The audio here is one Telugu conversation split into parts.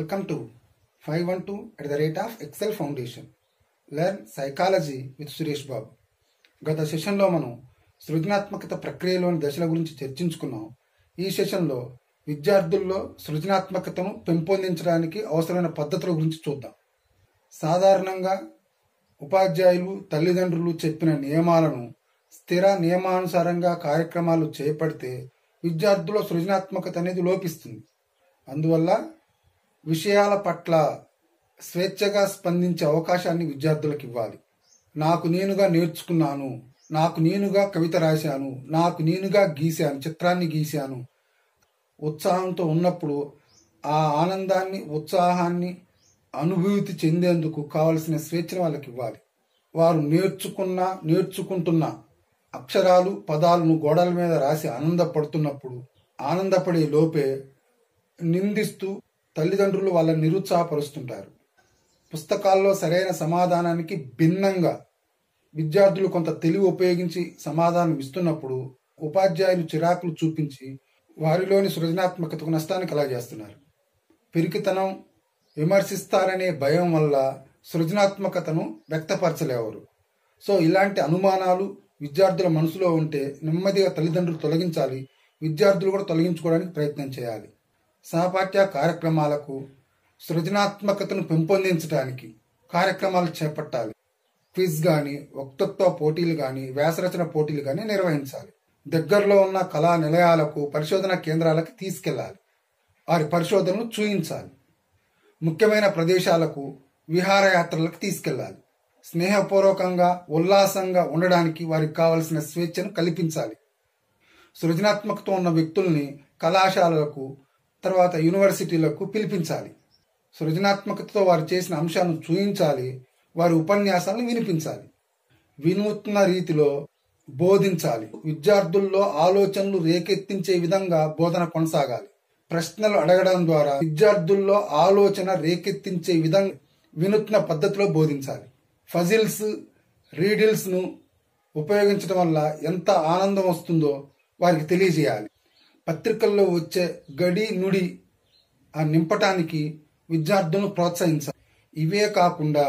welcome to five one two at the rate of Excel Foundation learn psychology with Suresh Babu గత సెషన్లో మనం సృజనాత్మకత ప్రక్రియలోని దశల గురించి చర్చించుకున్నాం ఈ సెషన్లో విద్యార్థుల్లో సృజనాత్మకతను పెంపొందించడానికి అవసరమైన పద్ధతుల గురించి చూద్దాం సాధారణంగా ఉపాధ్యాయులు తల్లిదండ్రులు చెప్పిన నియమాలను స్థిర నియమానుసారంగా కార్యక్రమాలు చేపడితే విద్యార్థుల సృజనాత్మకత అనేది లోపిస్తుంది అందువల్ల విషయాల పట్ల స్వేచ్ఛగా స్పందించే అవకాశాన్ని విద్యార్థులకు ఇవ్వాలి నాకు నేనుగా నేర్చుకున్నాను నాకు నేనుగా కవిత రాశాను నాకు నేనుగా గీశాను చిత్రాన్ని గీశాను ఉత్సాహంతో ఉన్నప్పుడు ఆ ఆనందాన్ని ఉత్సాహాన్ని అనుభూతి చెందేందుకు కావలసిన స్వేచ్ఛను వాళ్ళకి ఇవ్వాలి వారు నేర్చుకున్న నేర్చుకుంటున్న అక్షరాలు పదాలను గోడల మీద రాసి ఆనందపడుతున్నప్పుడు ఆనందపడే లోపే నిందిస్తూ తల్లిదండ్రులు వాళ్ళని నిరుత్సాహపరుస్తుంటారు పుస్తకాల్లో సరైన సమాధానానికి భిన్నంగా విద్యార్థులు కొంత తెలివి ఉపయోగించి సమాధానం ఇస్తున్నప్పుడు ఉపాధ్యాయులు చిరాకులు చూపించి వారిలోని సృజనాత్మకతకు నష్టాన్ని కలగజేస్తున్నారు పిరికితనం విమర్శిస్తారనే భయం వల్ల సృజనాత్మకతను వ్యక్తపరచలేవరు సో ఇలాంటి అనుమానాలు విద్యార్థుల మనసులో ఉంటే నెమ్మదిగా తల్లిదండ్రులు తొలగించాలి విద్యార్థులు కూడా తొలగించుకోవడానికి ప్రయత్నం చేయాలి సహపాఠ్య కార్యక్రమాలకు సృజనాత్మకతను పెంపొందించడానికి కార్యక్రమాలు చేపట్టాలి క్విజ్ కానీ వక్తృత్వ పోటీలు కానీ వ్యాసరచన పోటీలు కానీ నిర్వహించాలి దగ్గరలో ఉన్న కళా నిలయాలకు పరిశోధన కేంద్రాలకు తీసుకెళ్లాలి వారి పరిశోధనలు చూయించాలి ముఖ్యమైన ప్రదేశాలకు విహారయాత్రలకు తీసుకెళ్లాలి స్నేహపూర్వకంగా ఉల్లాసంగా ఉండడానికి వారికి కావలసిన స్వేచ్ఛను కల్పించాలి సృజనాత్మకత ఉన్న వ్యక్తుల్ని కళాశాలలకు తర్వాత యూనివర్సిటీలకు పిలిపించాలి సృజనాత్మకతతో వారు చేసిన అంశాలను చూయించాలి వారి ఉపన్యాసాలను వినిపించాలి వినూత్న రీతిలో బోధించాలి విద్యార్థుల్లో ఆలోచనలు రేకెత్తించే విధంగా బోధన కొనసాగాలి ప్రశ్నలు అడగడం ద్వారా విద్యార్థుల్లో ఆలోచన రేకెత్తించే విధంగా వినూత్న పద్ధతిలో బోధించాలి ఫజిల్స్ రీడిల్స్ ను ఉపయోగించడం వల్ల ఎంత ఆనందం వస్తుందో వారికి తెలియజేయాలి పత్రికల్లో వచ్చే గడి నుడి ఆ నింపటానికి విద్యార్థులను ప్రోత్సహించాలి ఇవే కాకుండా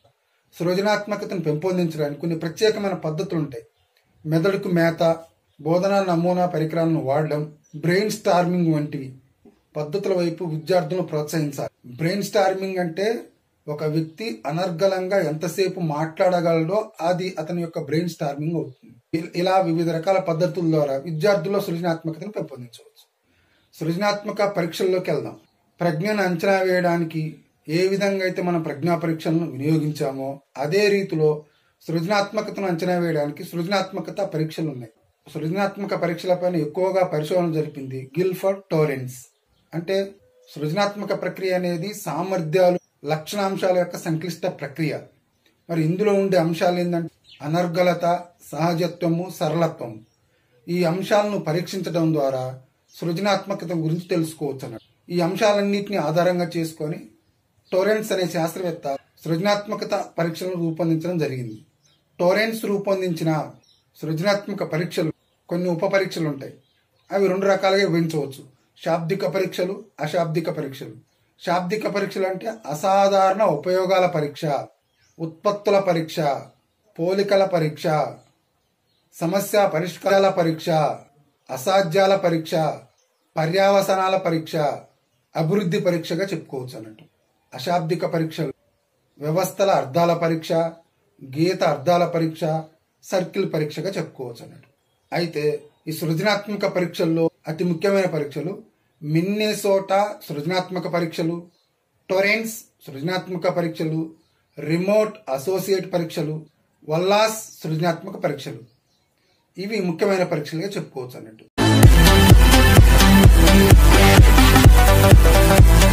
సృజనాత్మకతను పెంపొందించడానికి కొన్ని ప్రత్యేకమైన పద్ధతులు ఉంటాయి మెదడుకు మేత బోధనా నమూనా పరికరాలను వాడడం బ్రెయిన్ స్టార్మింగ్ వంటివి పద్ధతుల వైపు విద్యార్థులను ప్రోత్సహించాలి బ్రెయిన్ స్టార్మింగ్ అంటే ఒక వ్యక్తి అనర్గళంగా ఎంతసేపు మాట్లాడగలడో అది అతని యొక్క బ్రెయిన్ స్టార్మింగ్ అవుతుంది ఇలా వివిధ రకాల పద్ధతుల ద్వారా విద్యార్థుల్లో సృజనాత్మకతను పెంపొందించవచ్చు సృజనాత్మక పరీక్షల్లోకి వెళ్దాం ప్రజ్ఞను అంచనా వేయడానికి ఏ విధంగా అయితే మనం ప్రజ్ఞా పరీక్షలను వినియోగించామో అదే రీతిలో సృజనాత్మకతను అంచనా వేయడానికి సృజనాత్మకత పరీక్షలు ఉన్నాయి సృజనాత్మక పరీక్షలపైన ఎక్కువగా పరిశోధన జరిపింది గిల్ఫర్డ్ టోరెన్స్ అంటే సృజనాత్మక ప్రక్రియ అనేది సామర్థ్యాలు లక్షణాంశాల యొక్క సంక్లిష్ట ప్రక్రియ మరి ఇందులో ఉండే అంశాలు ఏంటంటే అనర్గలత సహజత్వము సరళత్వము ఈ అంశాలను పరీక్షించడం ద్వారా సృజనాత్మకత గురించి తెలుసుకోవచ్చు అన్నట్టు ఈ అంశాలన్నింటినీ ఆధారంగా చేసుకొని టోరెన్స్ అనే శాస్త్రవేత్త సృజనాత్మకత పరీక్షలను రూపొందించడం జరిగింది టోరెన్స్ రూపొందించిన సృజనాత్మక పరీక్షలు కొన్ని ఉప పరీక్షలు ఉంటాయి అవి రెండు రకాలుగా విభజించవచ్చు శాబ్దిక పరీక్షలు అశాబ్దిక పరీక్షలు శాబ్దిక పరీక్షలు అంటే అసాధారణ ఉపయోగాల పరీక్ష ఉత్పత్తుల పరీక్ష పోలికల పరీక్ష సమస్య పరిష్కారాల పరీక్ష అసాధ్యాల పరీక్ష పర్యావసనాల పరీక్ష అభివృద్ధి పరీక్షగా చెప్పుకోవచ్చు అన్నట్టు అశాబ్దిక పరీక్షలు వ్యవస్థల అర్థాల పరీక్ష గీత అర్థాల పరీక్ష సర్కిల్ పరీక్షగా చెప్పుకోవచ్చు అన్నట్టు అయితే ఈ సృజనాత్మక పరీక్షల్లో అతి ముఖ్యమైన పరీక్షలు మిన్నెసోటా సృజనాత్మక పరీక్షలు టొరెన్స్ సృజనాత్మక పరీక్షలు రిమోట్ అసోసియేట్ పరీక్షలు వల్లాస్ సృజనాత్మక పరీక్షలు ఇవి ముఖ్యమైన పరీక్షలుగా చెప్పుకోవచ్చు అన్నట్టు